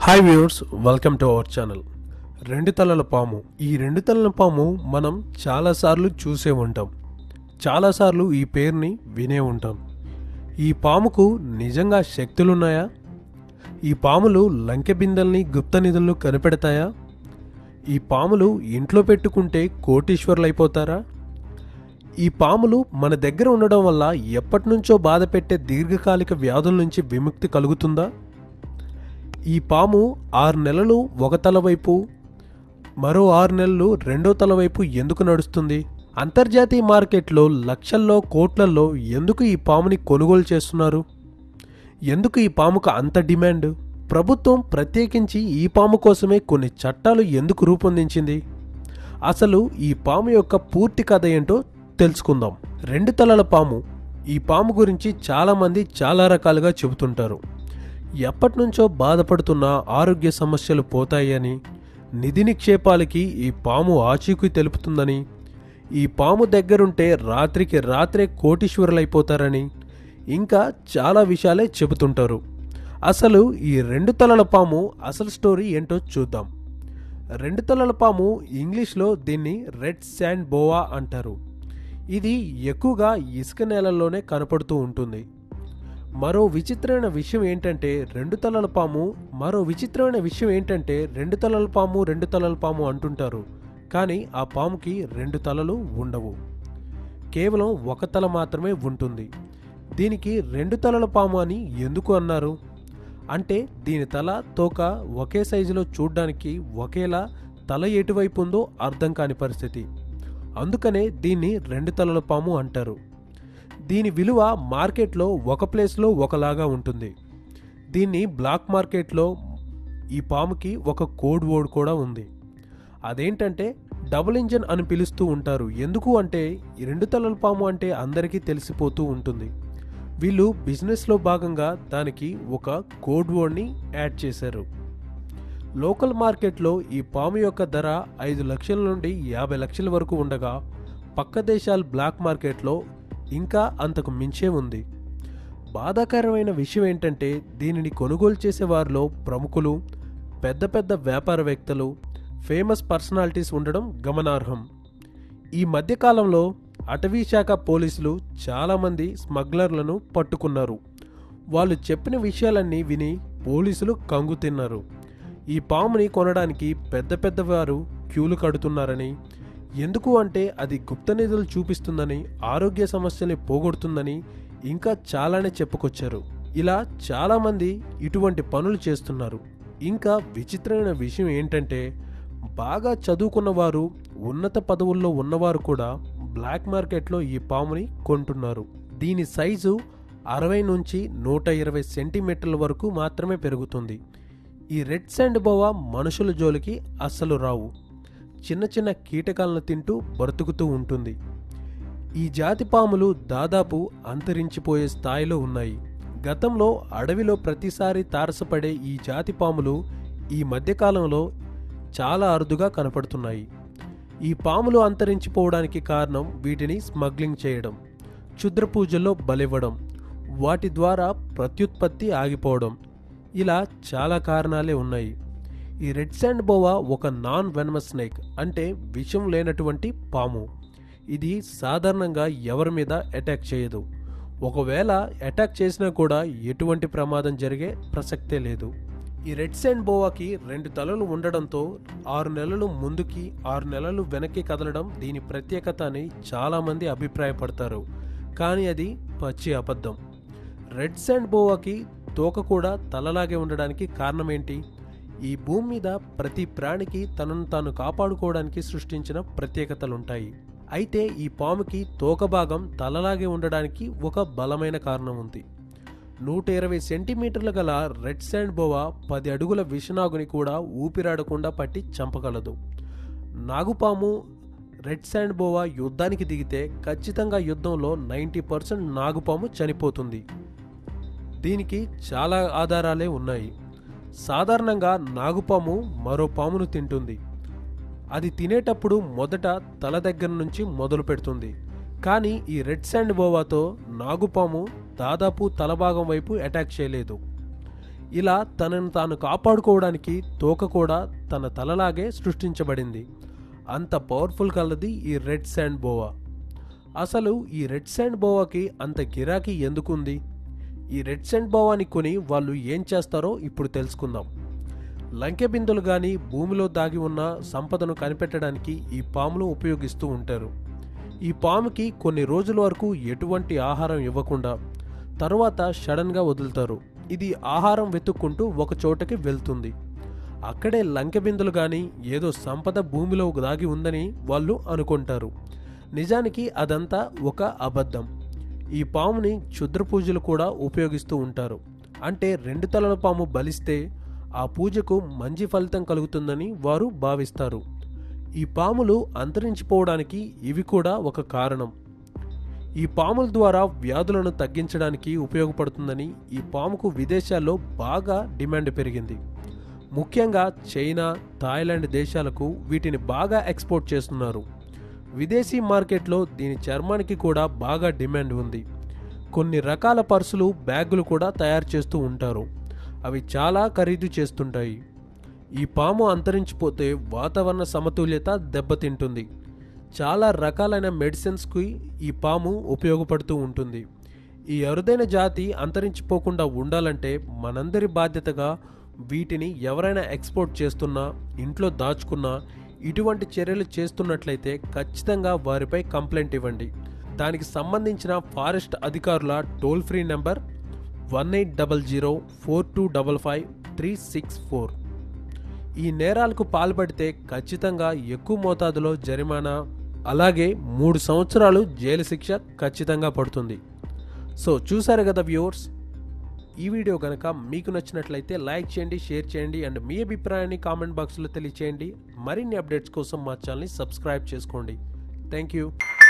hi viewers welcome to our channel రెండు తలల పాము ఈ రెండు తలల పాము మనం చాలాసార్లు చూసే ఉంటాం చాలాసార్లు ఈ పేరుని వినే ఉంటాం ఈ పాముకు నిజంగా శక్తులున్నాయా ఈ పాములు లంకె బిందెల్ని గుప్త నిధులను కనిపెడతాయా ఈ పాములు ఇంట్లో పెట్టుకుంటే కోటీశ్వరులు అయిపోతారా ఈ పాములు మన దగ్గర ఉండడం వల్ల ఎప్పటి నుంచో బాధ పెట్టే దీర్ఘకాలిక వ్యాధుల నుంచి విముక్తి కలుగుతుందా ఈ పాము ఆరు నెలలు ఒక తల వైపు మరో ఆరు నెలలు రెండో తల వైపు ఎందుకు నడుస్తుంది అంతర్జాతీయ మార్కెట్లో లక్షల్లో కోట్లల్లో ఎందుకు ఈ పాముని కొనుగోలు చేస్తున్నారు ఎందుకు ఈ పాముకు అంత డిమాండ్ ప్రభుత్వం ప్రత్యేకించి ఈ పాము కోసమే కొన్ని చట్టాలు ఎందుకు రూపొందించింది అసలు ఈ పాము యొక్క పూర్తి కథ ఏంటో తెలుసుకుందాం రెండు తలల పాము ఈ పాము గురించి చాలామంది చాలా రకాలుగా చెబుతుంటారు ఎప్పటి నుంచో బాధపడుతున్న ఆరోగ్య సమస్యలు పోతాయని నిధి నిక్షేపాలకి ఈ పాము ఆచూకీ తెలుపుతుందని ఈ పాము దగ్గరుంటే రాత్రికి రాత్రే కోటీశ్వరులైపోతారని ఇంకా చాలా విషయాలే చెబుతుంటారు అసలు ఈ రెండు తలల పాము అసలు స్టోరీ ఏంటో చూద్దాం రెండు తలల పాము ఇంగ్లీష్లో దీన్ని రెడ్ శాండ్ బోవా అంటారు ఇది ఎక్కువగా ఇసుక నేలల్లోనే కనపడుతూ ఉంటుంది మరో విచిత్రమైన విషయం ఏంటంటే రెండు తలల పాము మరో విచిత్రమైన విషయం ఏంటంటే రెండు తలల పాము రెండు తలల పాము అంటుంటారు కానీ ఆ పాముకి రెండు తలలు ఉండవు కేవలం ఒక తల మాత్రమే ఉంటుంది దీనికి రెండు తలల పాము అని ఎందుకు అన్నారు అంటే దీని తల తోక ఒకే సైజులో చూడ్డానికి ఒకేలా తల ఎటువైపు ఉందో అర్థం కాని పరిస్థితి అందుకనే దీన్ని రెండు తలల పాము అంటారు దీని విలువ మార్కెట్లో ఒక ప్లేస్లో ఒకలాగా ఉంటుంది దీన్ని బ్లాక్ మార్కెట్లో ఈ పాముకి ఒక కోడ్ వర్డ్ కూడా ఉంది అదేంటంటే డబుల్ ఇంజన్ అని పిలుస్తూ ఉంటారు ఎందుకు అంటే ఈ రెండు తలల పాము అంటే అందరికీ తెలిసిపోతూ ఉంటుంది వీళ్ళు బిజినెస్లో భాగంగా దానికి ఒక కోడ్ వర్డ్ని యాడ్ చేశారు లోకల్ మార్కెట్లో ఈ పాము యొక్క ధర ఐదు లక్షల నుండి యాభై లక్షల వరకు ఉండగా పక్క దేశాల బ్లాక్ మార్కెట్లో ఇంకా అంతకు మించే ఉంది బాధాకరమైన విషయం ఏంటంటే దీనిని కొనుగోలు చేసే వారిలో ప్రముఖులు పెద్ద పెద్ద వ్యాపారవేత్తలు ఫేమస్ పర్సనాలిటీస్ ఉండడం గమనార్హం ఈ మధ్యకాలంలో అటవీ శాఖ పోలీసులు చాలామంది స్మగ్లర్లను పట్టుకున్నారు వాళ్ళు చెప్పిన విషయాలన్నీ విని పోలీసులు కంగు తిన్నారు ఈ పాముని కొనడానికి పెద్ద పెద్ద వారు క్యూలు కడుతున్నారని ఎందుకు అంటే అది గుప్త నిధులు చూపిస్తుందని ఆరోగ్య సమస్యల్ని పోగొడుతుందని ఇంకా చాలానే చెప్పుకొచ్చారు ఇలా చాలామంది ఇటువంటి పనులు చేస్తున్నారు ఇంకా విచిత్రమైన విషయం ఏంటంటే బాగా చదువుకున్న వారు ఉన్నత పదవుల్లో ఉన్నవారు కూడా బ్లాక్ మార్కెట్లో ఈ పాముని కొంటున్నారు దీని సైజు అరవై నుంచి నూట ఇరవై సెంటీమీటర్ల వరకు మాత్రమే పెరుగుతుంది ఈ రెడ్ శాండ్ బోవా మనుషుల జోలికి అస్సలు రావు చిన్న చిన్న కీటకాలను తింటూ బ్రతుకుతూ ఉంటుంది ఈ జాతి పాములు దాదాపు అంతరించిపోయే స్థాయిలో ఉన్నాయి గతంలో అడవిలో ప్రతిసారి తారసపడే ఈ జాతి పాములు ఈ మధ్యకాలంలో చాలా అరుదుగా కనపడుతున్నాయి ఈ పాములు అంతరించిపోవడానికి కారణం వీటిని స్మగ్లింగ్ చేయడం క్షుద్ర పూజల్లో బలివ్వడం వాటి ద్వారా ప్రత్యుత్పత్తి ఆగిపోవడం ఇలా చాలా కారణాలే ఉన్నాయి ఈ రెడ్ శాండ్ బోవా ఒక నాన్ వెనమస్ స్నేక్ అంటే విషం లేనటువంటి పాము ఇది సాధారణంగా ఎవరి మీద అటాక్ చేయదు ఒకవేళ అటాక్ చేసినా కూడా ఎటువంటి ప్రమాదం జరిగే ప్రసక్తే లేదు ఈ రెడ్ శాండ్ బోవాకి రెండు తలలు ఉండడంతో ఆరు నెలలు ముందుకి ఆరు నెలలు వెనక్కి కదలడం దీని ప్రత్యేకత అని చాలామంది అభిప్రాయపడతారు కానీ అది పచ్చి అబద్ధం రెడ్ శాండ్ బోవాకి తోక కూడా తలలాగే ఉండడానికి కారణం ఏంటి ఈ భూమి మీద ప్రతి ప్రాణికి తనను తాను కాపాడుకోవడానికి సృష్టించిన ప్రత్యేకతలుంటాయి అయితే ఈ పాముకి తోక భాగం తలలాగే ఉండడానికి ఒక బలమైన కారణం ఉంది నూట ఇరవై సెంటీమీటర్ల గల రెడ్ శాండ్ బోవా పది అడుగుల విషనాగుని కూడా ఊపిరాడకుండా పట్టి చంపగలదు నాగుపాము రెడ్ శాండ్ బోవా యుద్ధానికి దిగితే ఖచ్చితంగా యుద్ధంలో నైంటీ పర్సెంట్ నాగుపాము చనిపోతుంది దీనికి చాలా ఆధారాలే ఉన్నాయి సాధారణంగా నాగుపాము మరో పామును తింటుంది అది తినేటప్పుడు మొదట తల దగ్గర నుంచి మొదలు పెడుతుంది కానీ ఈ రెడ్ శాండ్ బోవాతో నాగుపాము దాదాపు తల భాగం వైపు అటాక్ చేయలేదు ఇలా తనను తాను కాపాడుకోవడానికి తోక కూడా తన తలలాగే సృష్టించబడింది అంత పవర్ఫుల్ కలది ఈ రెడ్ శాండ్ బోవా అసలు ఈ రెడ్ శాండ్ బోవాకి అంత గిరాకీ ఎందుకుంది ఈ రెడ్ శాండ్ బోవాని కొని వాళ్ళు ఏం చేస్తారో ఇప్పుడు తెలుసుకుందాం లంకె బిందులు కానీ భూమిలో దాగి ఉన్న సంపదను కనిపెట్టడానికి ఈ పాములు ఉపయోగిస్తూ ఉంటారు ఈ పాముకి కొన్ని రోజుల వరకు ఎటువంటి ఆహారం ఇవ్వకుండా తరువాత సడన్గా వదులుతారు ఇది ఆహారం వెతుక్కుంటూ ఒక చోటకి వెళ్తుంది అక్కడే లంకె బిందులు కానీ ఏదో సంపద భూమిలో దాగి ఉందని వాళ్ళు అనుకుంటారు నిజానికి అదంతా ఒక అబద్ధం ఈ పాముని క్షుద్ర పూజలు కూడా ఉపయోగిస్తూ ఉంటారు అంటే రెండు తలల పాము బలిస్తే ఆ పూజకు మంచి ఫలితం కలుగుతుందని వారు భావిస్తారు ఈ పాములు అంతరించిపోవడానికి ఇవి కూడా ఒక కారణం ఈ పాముల ద్వారా వ్యాధులను తగ్గించడానికి ఉపయోగపడుతుందని ఈ పాముకు విదేశాల్లో బాగా డిమాండ్ పెరిగింది ముఖ్యంగా చైనా థాయిలాండ్ దేశాలకు వీటిని బాగా ఎక్స్పోర్ట్ చేస్తున్నారు విదేశీ మార్కెట్లో దీని చర్మానికి కూడా బాగా డిమాండ్ ఉంది కొన్ని రకాల పర్సులు బ్యాగులు కూడా తయారు చేస్తూ ఉంటారు అవి చాలా ఖరీదు చేస్తుంటాయి ఈ పాము అంతరించిపోతే వాతావరణ సమతుల్యత దెబ్బతింటుంది చాలా రకాలైన మెడిసిన్స్కి ఈ పాము ఉపయోగపడుతూ ఉంటుంది ఈ అరుదైన జాతి అంతరించిపోకుండా ఉండాలంటే మనందరి బాధ్యతగా వీటిని ఎవరైనా ఎక్స్పోర్ట్ చేస్తున్నా ఇంట్లో దాచుకున్నా ఇటువంటి చర్యలు చేస్తున్నట్లయితే ఖచ్చితంగా వారిపై కంప్లైంట్ ఇవ్వండి దానికి సంబంధించిన ఫారెస్ట్ అధికారుల toll free number one eight double zero four two double five three six four ఈ నేరాలకు పాల్పడితే ఖచ్చితంగా ఎక్కువ మోతాదులో జరిమానా అలాగే మూడు సంవత్సరాలు జైలు శిక్ష ఖచ్చితంగా పడుతుంది సో చూసారు కదా వ్యూవర్స్ ఈ వీడియో కనుక మీకు నచ్చినట్లయితే లైక్ చేయండి షేర్ చేయండి అండ్ మీ అభిప్రాయాన్ని కామెంట్ బాక్స్లో తెలియచేయండి మరిన్ని అప్డేట్స్ కోసం మా ఛానల్ని సబ్స్క్రైబ్ చేసుకోండి థ్యాంక్ యూ